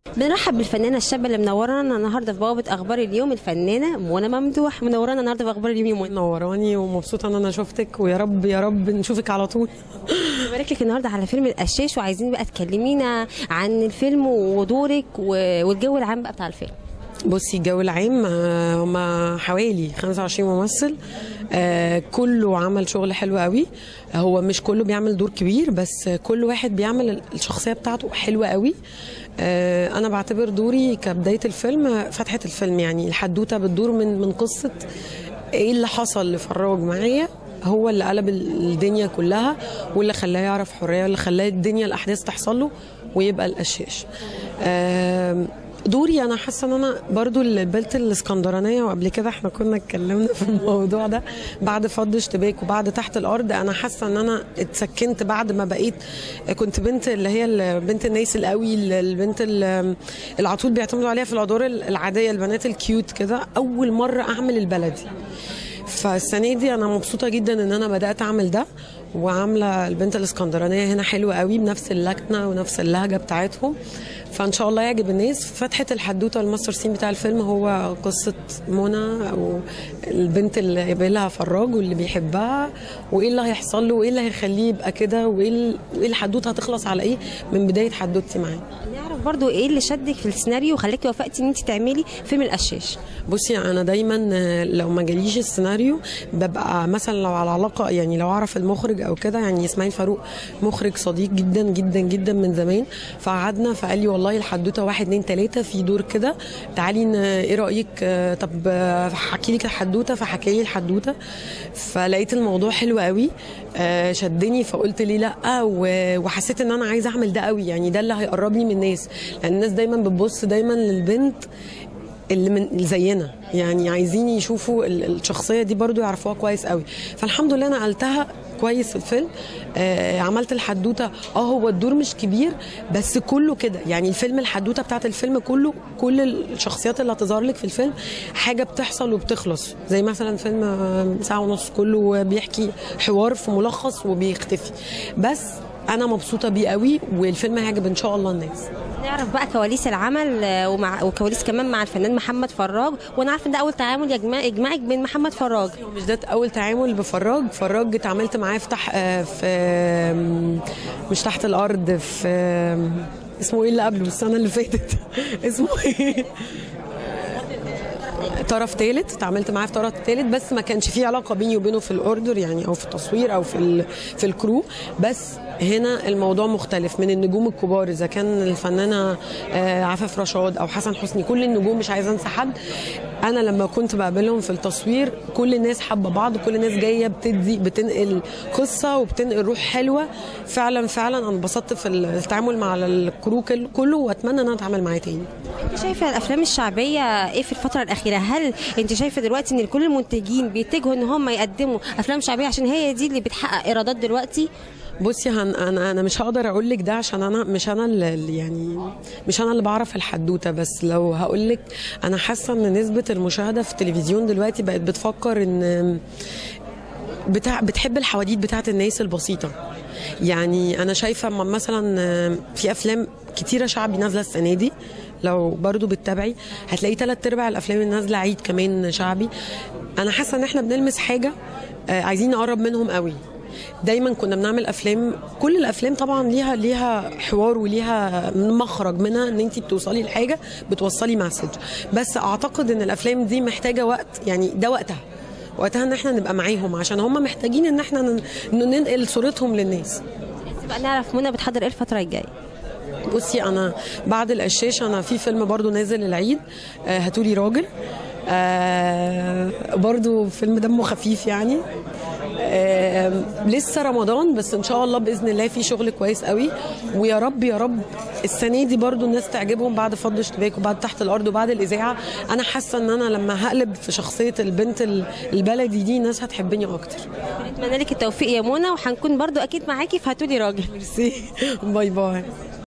بنرحب بالفنانه الشابه اللي منورانا النهارده في بوابه اخبار اليوم الفنانه منى ممدوح منورانا النهارده في اخبار اليوم يا منى نوراني ومبسوطه ان انا شفتك ويا رب يا رب نشوفك على طول ببارك لك النهارده على فيلم القشاش وعايزين بقى تكلمينا عن الفيلم ودورك و- والجو العام بقى بتاع الفيلم بصي الجو العام آه، هما حوالي 25 ممثل آه، كله عمل شغل حلو قوي هو مش كله بيعمل دور كبير بس كل واحد بيعمل الشخصيه بتاعته حلوه قوي آه، انا بعتبر دوري كبدايه الفيلم فتحه الفيلم يعني الحدوته بتدور من من قصه ايه اللي حصل لفراج معايا هو اللي قلب الدنيا كلها واللي خلاه يعرف حريه واللي خلاه الدنيا الاحداث تحصل له ويبقى القشاش آم، دوري انا حاسه ان انا برضو البلت الاسكندرانيه وقبل كده احنا كنا اتكلمنا في الموضوع ده بعد فض اشتباك وبعد تحت الارض انا حاسه ان انا اتسكنت بعد ما بقيت كنت بنت اللي هي ال- بنت الناس القوي ال- البنت ال- اللي على طول بيعتمدوا عليها في الادوار العاديه البنات الكيوت كده اول مره اعمل البلدي فالسنه دي انا مبسوطه جدا ان انا بدات اعمل ده وعامله البنت الاسكندرانيه هنا حلوه قوي بنفس اللكنه ونفس اللهجه بتاعتهم فان شاء الله يعجب الناس فتحه الحدوته الماستر سين بتاع الفيلم هو قصه منى او البنت اللي قابلها فراج واللي بيحبها وايه اللي هيحصل له وايه اللي هيخليه يبقى كده وايه ال- وايه الحدوته هتخلص على ايه من بدايه حدوتي معاه نعرف برضو ايه اللي شدك في السيناريو وخلاكي وافقتي ان انت تعملي فيلم القشاش بصي انا دايما آه، لو ما جاليش السيناريو ببقى مثلا لو على علاقه يعني لو اعرف المخرج او كده يعني اسماعيل فاروق مخرج صديق جدا جدا جدا من زمان فقعدنا فقال لي والله الحدوته واحد اتنين تلاته في دور كده تعالي ن- ايه رايك آه، طب آه، هحكي لك الحدوته فحكى لي الحدوته فلقيت الموضوع حلو قوي آه، شدني فقلت ليه لا و- وحسيت ان انا عايزه اعمل ده قوي يعني ده اللي هيقربني من الناس لان الناس دايما بتبص دايما للبنت اللي من اللي زينا يعني عايزين يشوفوا ال- الشخصيه دي برضو يعرفوها كويس قوي فالحمد لله نقلتها كويس في الفيلم آه عملت الحدوته اه هو الدور مش كبير بس كله كده يعني الفيلم الحدوته بتاعت الفيلم كله كل الشخصيات اللي هتظهر لك في الفيلم حاجه بتحصل وبتخلص زي مثلا فيلم آه، ساعه ونص كله بيحكي حوار في ملخص وبيختفي بس انا مبسوطه بيه قوي والفيلم هيعجب ان شاء الله الناس نعرف بقى كواليس العمل آه، ومع وكواليس كمان مع الفنان محمد فراج وانا عارفه ان ده اول تعامل يجمع يجمعك بين محمد فراج مش ده اول تعامل بفراج فراج اتعاملت معاه في تح... آه، في آم، مش تحت الارض في آم، اسمه ايه اللي قبله السنه اللي فاتت اسمه ايه طرف ثالث اتعاملت معاه في طرف ثالث بس ما كانش فيه علاقه بيني وبينه في الاوردر يعني او في التصوير او في ال... في الكرو بس هنا الموضوع مختلف من النجوم الكبار اذا كان الفنانه آه، عفاف رشاد او حسن حسني كل النجوم مش عايزه انسى حد انا لما كنت بقابلهم في التصوير كل الناس حابه بعض كل الناس جايه بتدي بتنقل قصه وبتنقل روح حلوه فعلا فعلا انا انبسطت في التعامل مع الكرو كل- كله واتمنى ان انا اتعامل معاه تاني انت شايفه الافلام الشعبيه ايه في الفتره الاخيره هل انت شايفه دلوقتي ان كل المنتجين بيتجهوا ان هم يقدموا افلام شعبيه عشان هي دي اللي بتحقق ايرادات دلوقتي بصي هن انا انا مش هقدر اقول لك ده عشان انا مش انا اللي يعني مش انا اللي بعرف الحدوته بس لو هقول لك انا حاسه ان نسبه المشاهده في التلفزيون دلوقتي بقت بتفكر ان بتاع بتحب الحواديت بتاعت الناس البسيطه يعني انا شايفه اما مثلا في افلام كتيره شعبي نازله السنه دي لو برضو بتتابعي هتلاقي ثلاث ارباع الافلام اللي نازله عيد كمان شعبي انا حاسه ان احنا بنلمس حاجه آه، عايزين نقرب منهم قوي دايما كنا بنعمل افلام كل الافلام طبعا ليها ليها حوار وليها مخرج منها ان انت بتوصلي لحاجه بتوصلي مسج بس اعتقد ان الافلام دي محتاجه وقت يعني ده وقتها وقتها ان احنا نبقى معاهم عشان هم محتاجين ان احنا نن- ننقل صورتهم للناس بقى نعرف منى بتحضر ايه الفتره الجايه بصي انا بعد القشاش انا في فيلم برضو نازل العيد آه، هاتولي راجل آه برضو فيلم دمه خفيف يعني آه لسه رمضان بس ان شاء الله باذن الله في شغل كويس قوي ويا رب يا رب السنه دي برضو الناس تعجبهم بعد فض اشتباك وبعد تحت الارض وبعد الاذاعه انا حاسه ان انا لما هقلب في شخصيه البنت ال- البلدي دي الناس هتحبني اكتر نتمنى لك التوفيق يا منى وهنكون برضو اكيد معاكي في هاتولي راجل ميرسي باي باي